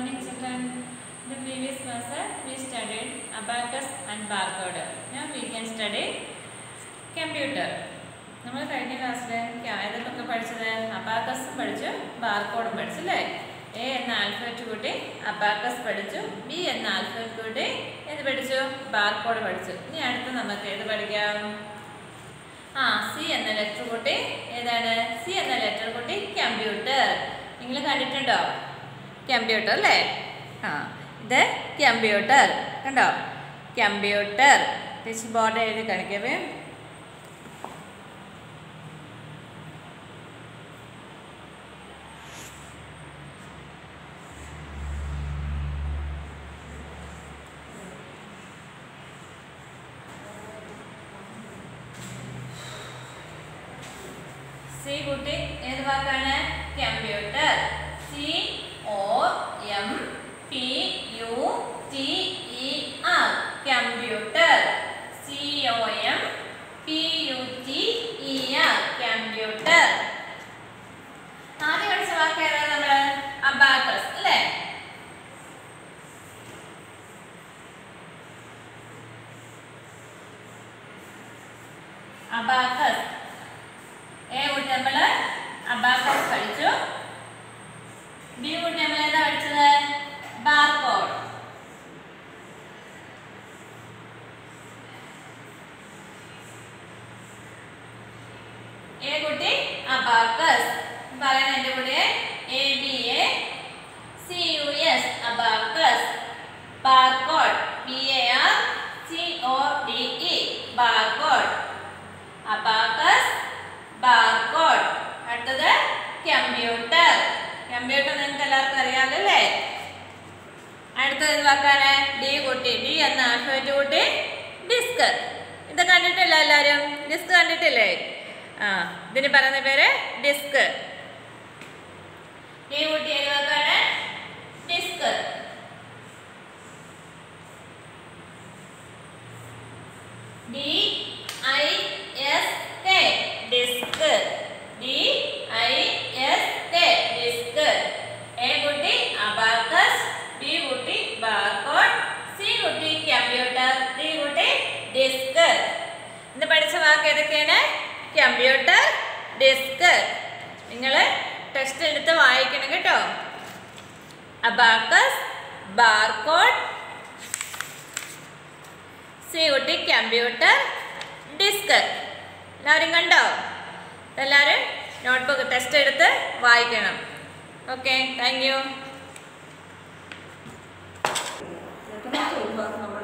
morning, children. In the previous class, uh, we studied abacus and barcode. Now we can study computer. നമ്മൾ കഴിഞ്ഞ ക്ലാസ്സിൽ ഏതൊക്കെ പഠിച്ചത് അബാക്കസും പഠിച്ചു ബാർകോഡും പഠിച്ചു അല്ലേ എ എന്ന ആൽഫബറ്റ് കൂട്ടി അബാക്കസ് പഠിച്ചു ബി എന്ന ആൽഫബറ്റ് കൂട്ടി ഏത് പഠിച്ചു ബാർകോഡ് പഠിച്ചു ഇനി അടുത്ത് നമുക്ക് ഏത് പഠിക്കാം ആ സി എന്ന ലെറ്റർ കൂട്ടി ഏതാണ് സി എന്ന ലെറ്റർ കൂട്ടി കമ്പ്യൂട്ടർ നിങ്ങൾ കണ്ടിട്ടുണ്ടോ കമ്പ്യൂട്ടർ അല്ലേ ആ ഇത് കമ്പ്യൂട്ടർ കണ്ടോ കമ്പ്യൂട്ടർ ടച്ച് ബോർഡ് എഴുതി കാണിക്കവേ സി കുട്ടി ഏത് വാക്കാണ് computer C O M P U T E R computer C O M P U T E R computer ആദ്യം പഠിച്ച വാക്ക് ഏതാണ് നമ്മള് അബാക്കസ് അല്ലേ അബാക്കസ് എ കുട്ടി നമ്മള് അബാക്കസ് പഠിച്ചു ബി കുട്ടി നമ്മൾ എന്താ പഠിച്ചത് ബാർകോഡ് എ കുട്ടി അബാക്കസ് പറയണ എന്റെ കൂടെ A B A C U S abacus barcode B A R C O D E barcode abacus barcode അടുത്തത് കമ്പ്യൂട്ടർ കമ്പ്യൂട്ടർ നിങ്ങൾക്ക് എല്ലാവർക്കും അറിയാമല്ലോ അല്ലേ അടുത്തത് എന്ത് വാക്കാണ് ഡി കുട്ടി ഡി എന്ന ആൽഫബറ്റ് കൂട്ടി ഡിസ്ക് ഇത് കണ്ടിട്ടില്ല എല്ലാവരും ഡിസ്ക് കണ്ടിട്ടില്ലേ ആ ഇതിന് പറയുന്ന പേര് ഡിസ്ക് ഡി കുട്ടി ഏത് വാക്കാണ് disk D I S K disk D I S K disk A കുട്ടി അബാക്കസ് ബി കുട്ടി ബാർകോഡ് സി കുട്ടി കമ്പ്യൂട്ടർ ഡി കുട്ടി ഡിസ്ക് ഇന്ന് പഠിച്ച വാക്ക് ഏതൊക്കെയാണ് കമ്പ്യൂട്ടർ ഡിസ്ക് നിങ്ങൾ ടെക്സ്റ്റ് എടുത്ത് വായിക്കണം കേട്ടോ അബാക്കസ് ബാർകോഡ് സി കുട്ടി കമ്പ്യൂട്ടർ ഡിസ്ക് എല്ലാവരും കണ്ടോ എല്ലാവരും നോട്ട്ബുക്ക് ടെസ്റ്റ് എടുത്ത് വായിക്കണം ഓക്കെ താങ്ക് യു